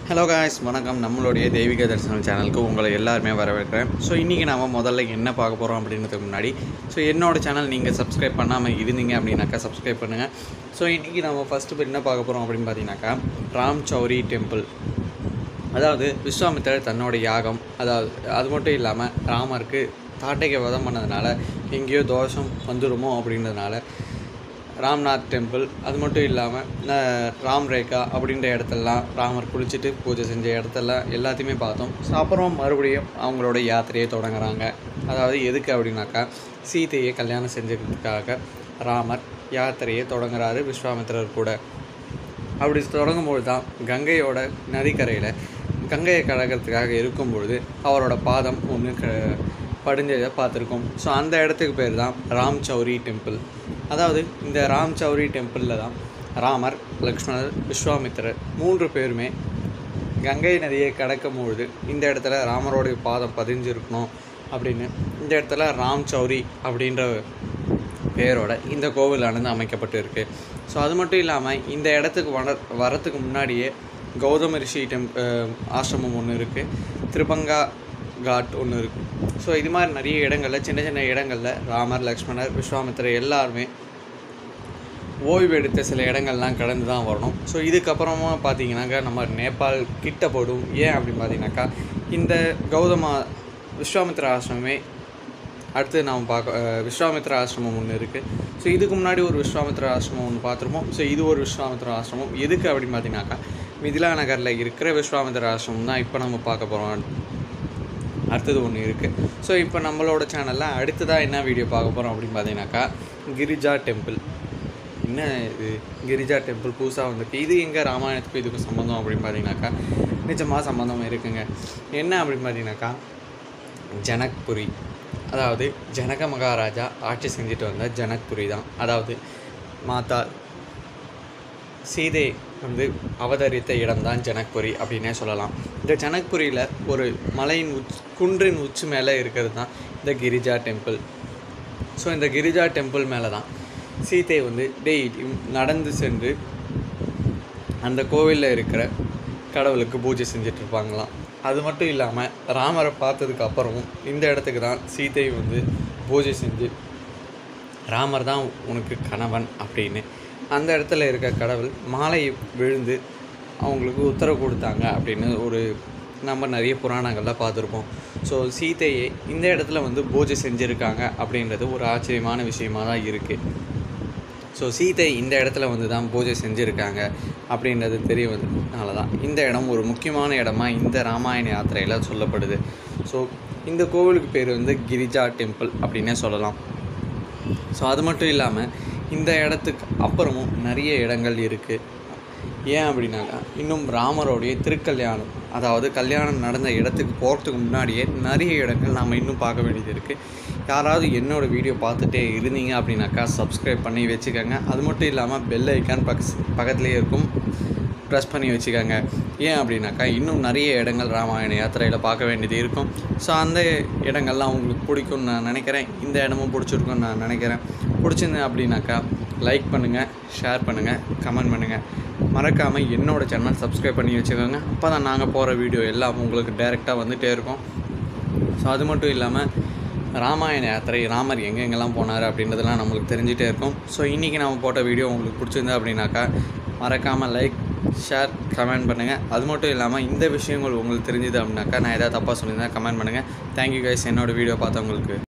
hello guys வணக்கம் நம்மளுடைய தெய்வீக தரிசனம் சேனலுக்கு உங்களை எல்லாருமே வரவேற்கிறேன் ஸோ இன்றைக்கி நாம் முதல்ல என்ன பார்க்க போகிறோம் அப்படின்றதுக்கு முன்னாடி ஸோ என்னோட சேனல் நீங்கள் சப்ஸ்கிரைப் பண்ணாமல் இருந்தீங்க அப்படின்னாக்கா சப்ஸ்கிரைப் பண்ணுங்கள் ஸோ இன்றைக்கி நம்ம ஃபஸ்ட்டு இப்போ என்ன பார்க்க போகிறோம் அப்படின்னு பார்த்தீங்கன்னாக்கா ராம் சௌரி டெம்பிள் அதாவது விஸ்வாமித்திரர் தன்னோட யாகம் அதாவது அது மட்டும் இல்லாமல் ராமருக்கு தாட்டைக்கு வதம் பண்ணதுனால எங்கேயோ தோஷம் வந்துடுமோ அப்படின்றதுனால ராம்நாத் டெம்பிள் அது மட்டும் இல்லாமல் ராம் ரேகா அப்படின்ற இடத்தெல்லாம் ராமர் குளிச்சுட்டு பூஜை செஞ்ச இடத்தெல்லாம் எல்லாத்தையுமே பார்த்தோம் ஸோ அப்புறம் மறுபடியும் அவங்களோட யாத்திரையை தொடங்குறாங்க அதாவது எதுக்கு அப்படின்னாக்கா சீதையை கல்யாணம் செஞ்சதுக்காக ராமர் யாத்திரையை தொடங்குறாரு விஸ்வாமித்திரர் கூட அப்படி தொடங்கும்போது தான் கங்கையோட நதிக்கரையில் கங்கையை கடக்கிறதுக்காக இருக்கும்பொழுது அவரோட பாதம் ஒன்று க படிஞ்சதை பார்த்துருக்கோம் ஸோ அந்த இடத்துக்கு பேர் தான் ராம் சௌரி டெம்பிள் அதாவது இந்த ராம் சௌரி டெம்பிளில் தான் ராமர் லக்ஷ்மணர் விஸ்வாமித்திரர் மூன்று பேருமே கங்கை நதியை கடக்கும் பொழுது இந்த இடத்துல ராமரோடைய பாதம் பதிஞ்சிருக்கணும் அப்படின்னு இந்த இடத்துல ராம் சௌரி அப்படின்ற பேரோட இந்த கோவிலானது அமைக்கப்பட்டு இருக்கு ஸோ அது மட்டும் இல்லாமல் இந்த இடத்துக்கு வர வரத்துக்கு முன்னாடியே கௌதம ரிஷி டெம் அஹ் ஆசிரமம் ஒன்று இருக்குது திருப்பங்கா காட் ஒன்று இருக்குது ஸோ இது மாதிரி நிறைய இடங்களில் சின்ன சின்ன இடங்களில் ராமர் லக்ஷ்மணர் விஸ்வாமித்திரர் எல்லாருமே ஓய்வு எடுத்த சில இடங்கள்லாம் கடந்து தான் வரணும் ஸோ இதுக்கப்புறமா பார்த்தீங்கன்னாக்கா நம்ம நேபாள் கிட்ட போடும் ஏன் அப்படின்னு பார்த்தீங்கன்னாக்கா இந்த கௌதம விஸ்வாமித்திர ஆசிரமமே அடுத்து நாம் பார்க்க அஹ் விஸ்வாமித்திர ஆசிரமம் ஒன்று இருக்குது ஸோ இதுக்கு முன்னாடி ஒரு விஸ்வாமித்திர ஆசிரமம் ஒன்று பார்த்துருப்போம் ஸோ இது ஒரு விஸ்வாமித்திர ஆசிரமம் எதுக்கு அப்படின்னு பார்த்தீங்கன்னாக்கா மிதிலா நகரில் இருக்கிற விஸ்வாமித்திர ஆசிரமம் தான் இப்போ நம்ம பார்க்க போகிறோம் அடுத்தது ஒன்று இருக்குது ஸோ இப்போ நம்மளோட சேனலில் அடுத்ததாக என்ன வீடியோ பார்க்க போகிறோம் அப்படின்னு பார்த்தீங்கன்னாக்கா கிரிஜா டெம்பிள் என்ன இது கிரிஜா டெம்பிள் புதுசாக வந்திருக்கு இது எங்கே ராமாயணத்துக்கும் இதுக்கும் சம்மந்தம் அப்படின்னு பார்த்தீங்கன்னாக்கா நிஜமாக சம்மந்தம் இருக்குங்க என்ன அப்படின்னு பார்த்தீங்கன்னாக்கா ஜனக்புரி அதாவது ஜனக மகாராஜா ஆட்சி செஞ்சுட்டு வந்த ஜனக்புரி தான் அதாவது மாதா சீதை வந்து அவதரித்த இடம்தான் ஜனக்புரி அப்படின்னே சொல்லலாம் இந்த ஜனக்புரியில் ஒரு மலையின் உச் குன்றின் உச்சி மேலே இருக்கிறது தான் இந்த கிரிஜா டெம்பிள் ஸோ இந்த கிரிஜா டெம்பிள் மேலே தான் சீதை வந்து டெய்லியும் நடந்து சென்று அந்த கோவிலில் இருக்கிற கடவுளுக்கு பூஜை செஞ்சுட்டு இருப்பாங்களாம் அது மட்டும் இல்லாமல் ராமரை பார்த்ததுக்கு அப்புறமும் இந்த இடத்துக்கு தான் சீதை வந்து பூஜை செஞ்சு ராமர் தான் உனக்கு கணவன் அப்படின்னு அந்த இடத்துல இருக்க கடவுள் மாலை விழுந்து அவங்களுக்கு உத்தரவு கொடுத்தாங்க அப்படின்னு ஒரு நம்ம நிறைய புராணங்களில் பார்த்துருப்போம் ஸோ சீதையை இந்த இடத்துல வந்து பூஜை செஞ்சுருக்காங்க அப்படின்றது ஒரு ஆச்சரியமான விஷயமா தான் இருக்குது ஸோ சீதை இந்த இடத்துல வந்து தான் பூஜை செஞ்சுருக்காங்க அப்படின்றது தெரிய வந்ததுனால தான் இந்த இடம் ஒரு முக்கியமான இடமா இந்த ராமாயண யாத்திரையில் சொல்லப்படுது ஸோ இந்த கோவிலுக்கு பேர் வந்து கிரிஜா டெம்பிள் அப்படின்னே சொல்லலாம் ஸோ அது மட்டும் இல்லாமல் இந்த இடத்துக்கு அப்புறமும் நிறைய இடங்கள் இருக்குது ஏன் அப்படின்னாக்கா இன்னும் ராமரோடைய திருக்கல்யாணம் அதாவது கல்யாணம் நடந்த இடத்துக்கு போகிறதுக்கு முன்னாடியே நிறைய இடங்கள் நாம் இன்னும் பார்க்க வேண்டியது இருக்குது யாராவது என்னோடய வீடியோ பார்த்துட்டே இருந்தீங்க அப்படின்னாக்கா சப்ஸ்கிரைப் பண்ணி வச்சுக்கோங்க அது மட்டும் இல்லாமல் பெல் ஐக்கான் பக்கஸ் பக்கத்துலேயே இருக்கும் ப்ரெஸ் பண்ணி வச்சுக்கோங்க ஏன் அப்படின்னாக்கா இன்னும் நிறைய இடங்கள் ராமாயண யாத்திரையில் பார்க்க வேண்டியது இருக்கும் ஸோ அந்த இடங்கள்லாம் உங்களுக்கு பிடிக்கும்னு நான் நினைக்கிறேன் இந்த இடமும் பிடிச்சிருக்கும்னு நான் நினைக்கிறேன் பிடிச்சிருந்தேன் அப்படின்னாக்கா லைக் பண்ணுங்கள் ஷேர் பண்ணுங்கள் கமெண்ட் பண்ணுங்கள் மறக்காமல் என்னோடய சேனல் சப்ஸ்கிரைப் பண்ணி வச்சுக்கோங்க அப்போ தான் நாங்கள் போகிற வீடியோ எல்லாம் உங்களுக்கு டைரெக்டாக வந்துகிட்டே இருக்கும் ஸோ அது மட்டும் இல்லாமல் ராமாயண யாத்திரை ராமர் எங்கெங்கெல்லாம் போனார் அப்படின்றதெல்லாம் நம்மளுக்கு தெரிஞ்சிட்டே இருக்கும் ஸோ இன்றைக்கி நம்ம போட்ட வீடியோ உங்களுக்கு பிடிச்சிருந்தா அப்படின்னாக்கா மறக்காமல் லைக் ஷேர் கமெண்ட் பண்ணுங்கள் அது மட்டும் இல்லாமல் இந்த விஷயங்கள் உங்களுக்கு தெரிஞ்சுது அப்படின்னாக்கா நான் எதாவது தப்பாக சொல்லியிருந்தேன் கமெண்ட் பண்ணுங்கள் தேங்க்யூ கைஸ் என்னோடய வீடியோ பார்த்தவங்களுக்கு